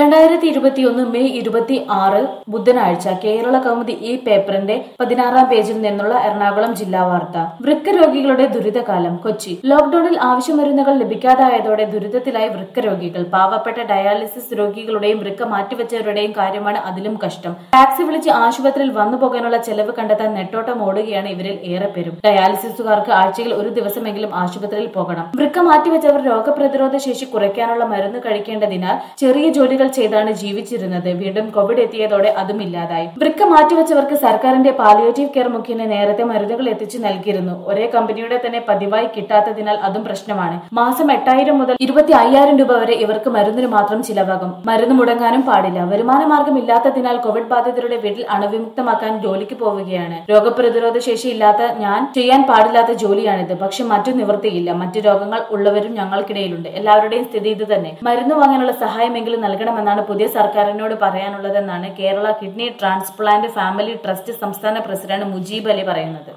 രണ്ടായിരത്തി ഇരുപത്തിയൊന്ന് മെയ് ഇരുപത്തി ആറ് ബുധനാഴ്ച കേരള കൗമുദി ഈ പേപ്പറിന്റെ പതിനാറാം പേജിൽ നിന്നുള്ള എറണാകുളം ജില്ലാ വാർത്ത വൃക്ക രോഗികളുടെ ദുരിതകാലം കൊച്ചി ലോക്ഡൌണിൽ ആവശ്യമരുന്നുകൾ ലഭിക്കാതായതോടെ ദുരിതത്തിലായി വൃക്ക രോഗികൾ പാവപ്പെട്ട ഡയാലിസിസ് രോഗികളുടെയും വൃക്ക മാറ്റിവെച്ചവരുടെയും കാര്യമാണ് അതിലും കഷ്ടം ടാക്സി വിളിച്ച് ആശുപത്രിയിൽ വന്നു പോകാനുള്ള ചെലവ് കണ്ടെത്താൻ നെട്ടോട്ടം ഓടുകയാണ് ഇവരിൽ ഏറെ പേരും ഡയാലിസിസുകാർക്ക് ആഴ്ചയിൽ ഒരു ദിവസമെങ്കിലും ആശുപത്രിയിൽ പോകണം വൃക്ക മാറ്റിവെച്ചവർ രോഗപ്രതിരോധ ശേഷി കുറയ്ക്കാനുള്ള മരുന്ന് കഴിക്കേണ്ടതിനാൽ ചെറിയ ജോലികൾ ചെയ്താണ് ജീവിച്ചിരുന്നത് വീണ്ടും കോവിഡ് എത്തിയതോടെ അതും ഇല്ലാതായി വൃക്ക മാറ്റിവെച്ചവർക്ക് സർക്കാരിന്റെ പാലിയേറ്റീവ് കെയർ മുഖേന നേരത്തെ മരുന്നുകൾ എത്തിച്ചു നൽകിയിരുന്നു ഒരേ കമ്പനിയുടെ തന്നെ പതിവായി കിട്ടാത്തതിനാൽ അതും പ്രശ്നമാണ് മാസം എട്ടായിരം മുതൽ ഇരുപത്തി അയ്യായിരം രൂപ വരെ ഇവർക്ക് മരുന്നിന് മാത്രം ചിലവാകും മരുന്ന് മുടങ്ങാനും പാടില്ല വരുമാന മാർഗം ഇല്ലാത്തതിനാൽ കോവിഡ് ബാധിതരുടെ വീട്ടിൽ അണുവിമുക്തമാക്കാൻ ജോലിക്ക് പോവുകയാണ് രോഗപ്രതിരോധ ശേഷി ഇല്ലാത്ത ഞാൻ ചെയ്യാൻ പാടില്ലാത്ത ജോലിയാണിത് പക്ഷെ മറ്റു നിവൃത്തിയില്ല മറ്റു രോഗങ്ങൾ ഉള്ളവരും ഞങ്ങൾക്കിടയിലുണ്ട് എല്ലാവരുടെയും സ്ഥിതി ഇത് തന്നെ മരുന്ന് വാങ്ങാനുള്ള സഹായമെങ്കിലും നൽകണമെന്നാണ് പുതിയ സർക്കാരിനോട് പറയാനുള്ളതെന്നാണ് Kerala kidney transplant family trust സംസ്ഥാന പ്രസിഡന്റ് മുജീബ് അലി പറയുന്നത്